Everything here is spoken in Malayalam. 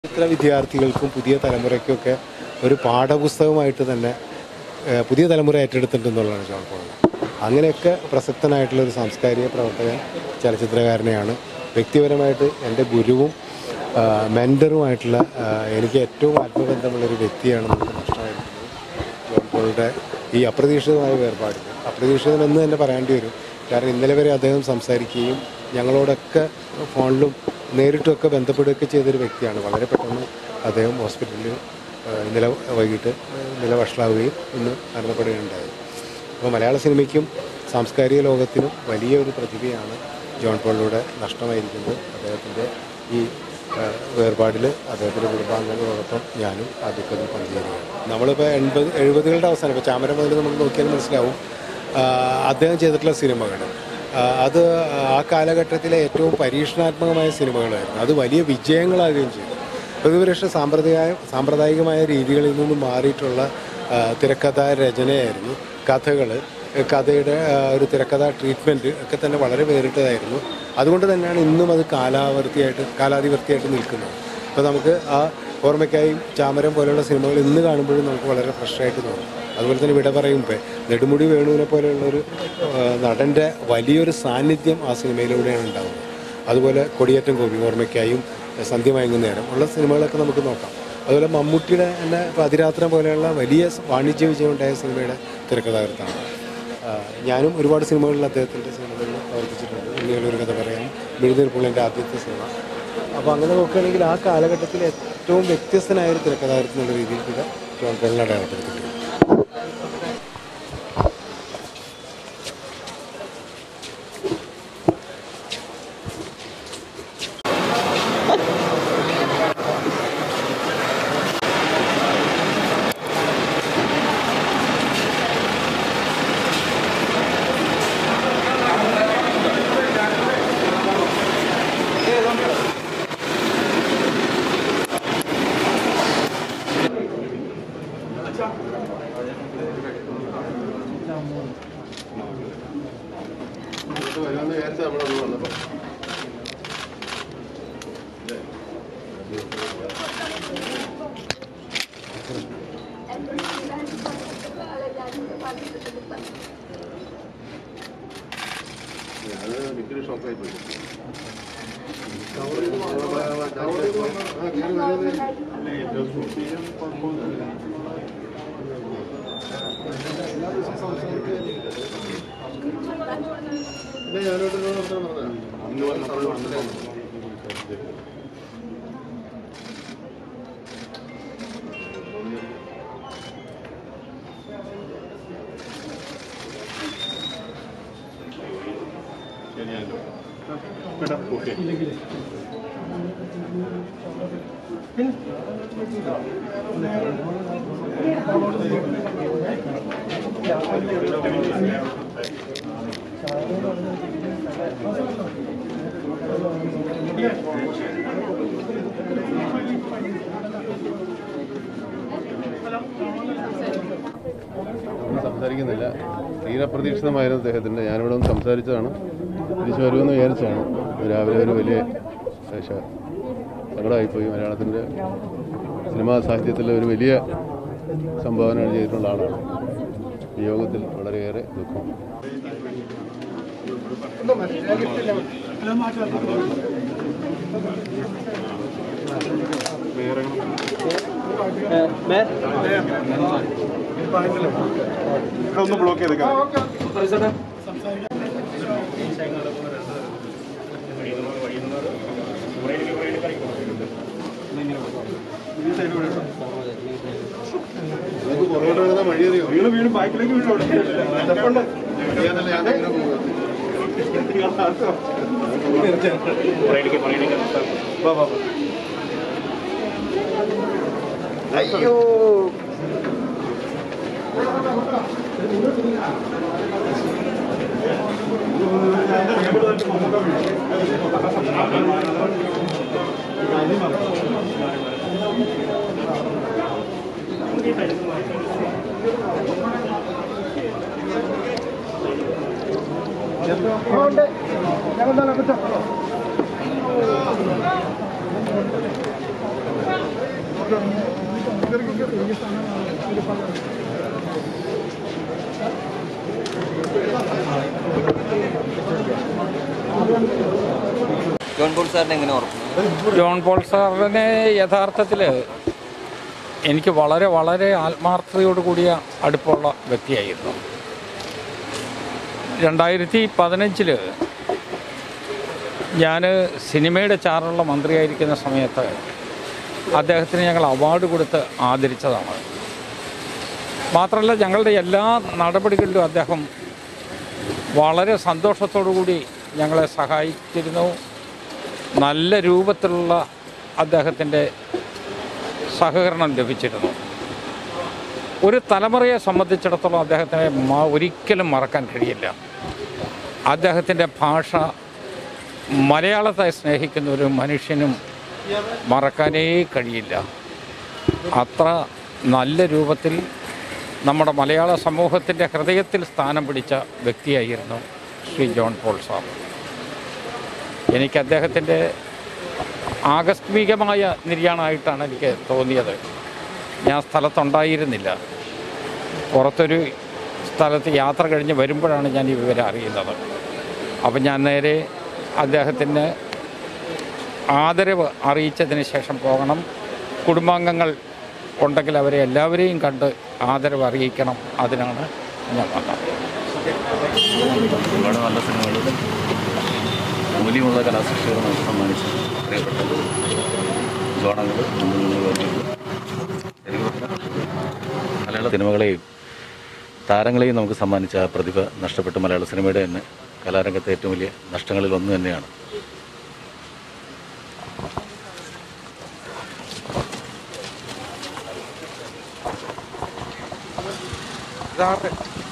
ചരിത്ര വിദ്യാർത്ഥികൾക്കും പുതിയ തലമുറയ്ക്കൊക്കെ ഒരു പാഠപുസ്തകമായിട്ട് തന്നെ ഏഹ്, പുതിയ തലമുറ ഏറ്റെടുത്തിട്ടുണ്ടെന്നുള്ളതാണ് ജോൺ പോൾ അങ്ങനെയൊക്കെ പ്രസക്തനായിട്ടുള്ള ഒരു സാംസ്കാരിക പ്രവർത്തകൻ ചലച്ചിത്രകാരനെയാണ് വ്യക്തിപരമായിട്ട് എൻ്റെ ഗുരുവും ആ, മെൻറ്ററുമായിട്ടുള്ള ആ, എനിക്ക് ഏറ്റവും ആത്മബന്ധമുള്ളൊരു വ്യക്തിയാണ് നമുക്ക് നഷ്ടമായിരിക്കുന്നത് ജോൺ പോളിൻ്റെ ഈ അപ്രതീക്ഷിതമായ വേർപാടിൽ അപ്രതീക്ഷിതമെന്ന് തന്നെ പറയേണ്ടി വരും കാരണം ഇന്നലെ വരെ അദ്ദേഹം സംസാരിക്കുകയും ഞങ്ങളോടൊക്കെ ഫോണിലും നേരിട്ടുമൊക്കെ ബന്ധപ്പെടുകയൊക്കെ ചെയ്തൊരു വ്യക്തിയാണ് വളരെ പെട്ടെന്ന് അദ്ദേഹം ഹോസ്പിറ്റലിൽ ആ, ഇന്നലെ വൈകിട്ട് ആ, ഇന്നലെ വഷളാവുകയും ഇന്ന് മരണപ്പെടുകയുണ്ടായി അപ്പോൾ മലയാള സിനിമയ്ക്കും സാംസ്കാരിക ലോകത്തിനും വലിയൊരു പ്രതിഭയാണ് ജോൺ പോളിലൂടെ നഷ്ടമായിരിക്കുന്നത് അദ്ദേഹത്തിൻ്റെ ഈ ആ, വേർപാടിൽ അദ്ദേഹത്തിൻ്റെ കുടുംബാംഗങ്ങളോടൊപ്പം ഞാനും ആ ദുഃഖത്തിൽ പങ്കുചേരുകയാണ് നമ്മളിപ്പോൾ എൺപത് എഴുപതുകളുടെ അവസാനം ഇപ്പോൾ ചാമര മുതൽ നമുക്ക് നോക്കിയാൽ മനസ്സിലാവും ആ, അദ്ദേഹം ചെയ്തിട്ടുള്ള സിനിമകൾ ആ, അത് ആ കാലഘട്ടത്തിലെ ഏറ്റവും പരീക്ഷണാത്മകമായ സിനിമകളായിരുന്നു അത് വലിയ വിജയങ്ങളാകുകയും ചെയ്തു പ്രതിപക്ഷ സാമ്പ്രദായ സാമ്പ്രദായികമായ രീതികളിൽ നിന്നും മാറിയിട്ടുള്ള ആ, തിരക്കഥാ രചനയായിരുന്നു കഥകൾ കഥയുടെ ആ, ഒരു തിരക്കഥ ട്രീറ്റ്മെൻറ്റ് ഒക്കെ തന്നെ വളരെ വേറിട്ടതായിരുന്നു അതുകൊണ്ട് തന്നെയാണ് ഇന്നും അത് കാലാവർത്തിയായിട്ട് കാലാധിവർത്തിയായിട്ട് നിൽക്കുന്നത് അപ്പോൾ നമുക്ക് ആ ഓർമ്മയ്ക്കായി ചാമരം പോലെയുള്ള സിനിമകൾ ഇന്ന് കാണുമ്പോഴും നമുക്ക് വളരെ ഫ്രഷായിട്ട് തോന്നും അതുപോലെ തന്നെ വിട പറയുമ്പോൾ നെടുമുടി വേണുവിനെ പോലെയുള്ളൊരു ആ, നടൻ്റെ വലിയൊരു സാന്നിധ്യം ആ സിനിമയിലൂടെയാണ് ഉണ്ടാകുന്നത് അതുപോലെ കൊടിയേറ്റം കോപി ഓർമ്മയ്ക്കായും സന്ധ്യ മയങ്ങുന്ന നേരം ഉള്ള സിനിമകളൊക്കെ നമുക്ക് നോക്കാം അതുപോലെ മമ്മൂട്ടിയുടെ തന്നെ ഇപ്പോൾ അതിരാത്രം പോലെയുള്ള വലിയ വാണിജ്യ വിജയം ഉണ്ടായ സിനിമയുടെ തിരക്കഥാകൃത്താണ് ആ, ഞാനും ഒരുപാട് സിനിമകളിൽ അദ്ദേഹത്തിൻ്റെ സിനിമകളിൽ പ്രവർത്തിച്ചിട്ടുണ്ട് ഉണ്ണികളൊരു കഥ പറയാം മിഴുന്നീർപ്പുള്ളിൻ്റെ ആദ്യത്തെ സിനിമ അപ്പോൾ അങ്ങനെ നോക്കുകയാണെങ്കിൽ ആ കാലഘട്ടത്തിൽ ഏറ്റവും വ്യത്യസ്തനായ ഒരു തിരക്കഥാകൃത്ത് എന്നുള്ള രീതിയിൽ കൂടെ ജോൺ പോളിനെ അടയാളപ്പെടുത്തിയിട്ടുണ്ട് ഒന്നും സംസാരിക്കുന്നില്ല തീരെ പ്രതീക്ഷിതമായിരുന്നു അദ്ദേഹത്തിൻ്റെ ഞാനിവിടെ ഒന്ന് സംസാരിച്ചതാണ് തിരിച്ചു വരുമെന്ന് വിചാരിച്ചതാണ് രാവിലെ ഒരു വലിയ ശ- സങ്കടമായിപ്പോയി മലയാളത്തിൻ്റെ സിനിമാ സാഹിത്യത്തിലെ ഒരു വലിയ സംഭാവന ചെയ്തിട്ടുള്ള ആളാണ് വിയോഗത്തിൽ വളരെയേറെ ദുഃഖം ഒന്ന് ബ്ലോക്ക് ചെയ്തേക്കാം നമുക്ക് പുറകോട്ട് വരുന്ന വഴിയറിയോ വീണ് വീണ് ബാക്കിലേക്ക് വീണ് സ്റ്റെപ്പുണ്ട് വാ വാ അയ്യോ ഞങ്ങൾ ജോൺ പോൾ സാറിനെ എങ്ങനെ ഓർക്കുന്നു ജോൺ പോൾ സാറിനെ യഥാർത്ഥത്തിൽ എനിക്ക് വളരെ വളരെ ആത്മാർത്ഥതയോട് കൂടിയ അടുപ്പമുള്ള വ്യക്തിയായിരുന്നു രണ്ടായിരത്തി പതിനഞ്ചിൽ ഞാൻ സിനിമയുടെ ചാറുള്ള മന്ത്രിയായിരിക്കുന്ന സമയത്ത് അദ്ദേഹത്തിന് ഞങ്ങൾ അവാർഡ് കൊടുത്ത് ആദരിച്ചതാണ് മാത്രമല്ല ഞങ്ങളുടെ എല്ലാ നടപടികളിലും അദ്ദേഹം വളരെ സന്തോഷത്തോടു കൂടി ഞങ്ങളെ സഹായിച്ചിരുന്നു നല്ല രൂപത്തിലുള്ള അദ്ദേഹത്തിൻ്റെ സഹകരണം ലഭിച്ചിരുന്നു ഒരു തലമുറയെ സംബന്ധിച്ചിടത്തോളം അദ്ദേഹത്തിനെ മ- ഒരിക്കലും മറക്കാൻ കഴിയില്ല അദ്ദേഹത്തിൻ്റെ ഭാഷ മലയാളത്തെ സ്നേഹിക്കുന്ന ഒരു മനുഷ്യനും മറക്കാനേ കഴിയില്ല അത്ര നല്ല രൂപത്തിൽ നമ്മുടെ മലയാള സമൂഹത്തിൻ്റെ ഹൃദയത്തിൽ സ്ഥാനം പിടിച്ച വ്യക്തിയായിരുന്നു ശ്രീ ജോൺ പോൾ സാർ എനിക്ക് അദ്ദേഹത്തിൻ്റെ ആകസ്മികമായ നിര്യാണമായിട്ടാണ് എനിക്ക് തോന്നിയത് ഞാൻ സ്ഥലത്തുണ്ടായിരുന്നില്ല പുറത്തൊരു സ്ഥലത്ത് യാത്ര കഴിഞ്ഞ് വരുമ്പോഴാണ് ഞാൻ ഈ വിവരം അറിയുന്നത് അപ്പം ഞാൻ നേരെ അദ്ദേഹത്തിന് ആദരവ് അറിയിച്ചതിന് ശേഷം പോകണം കുടുംബാംഗങ്ങൾ ഉണ്ടെങ്കിൽ അവരെ എല്ലാവരെയും കണ്ട് ആദരവ് അറിയിക്കണം അതിനാണ് ഞാൻ വന്നത് ഒരുപാട് നല്ല സിനിമകളും മൂല്യമുള്ള കലാസൃഷ്ടികൾ നമുക്ക് സമ്മാനിച്ച പ്രിയപ്പെട്ട ജോണങ്ങൾ മലയാള സിനിമകളെയും താരങ്ങളെയും നമുക്ക് സമ്മാനിച്ച ആ പ്രതിഭ നഷ്ടപ്പെട്ട് മലയാള സിനിമയുടെ തന്നെ കലാരംഗത്തെ ഏറ്റവും വലിയ നഷ്ടങ്ങളിൽ ഒന്ന് തന്നെയാണ് സാറ്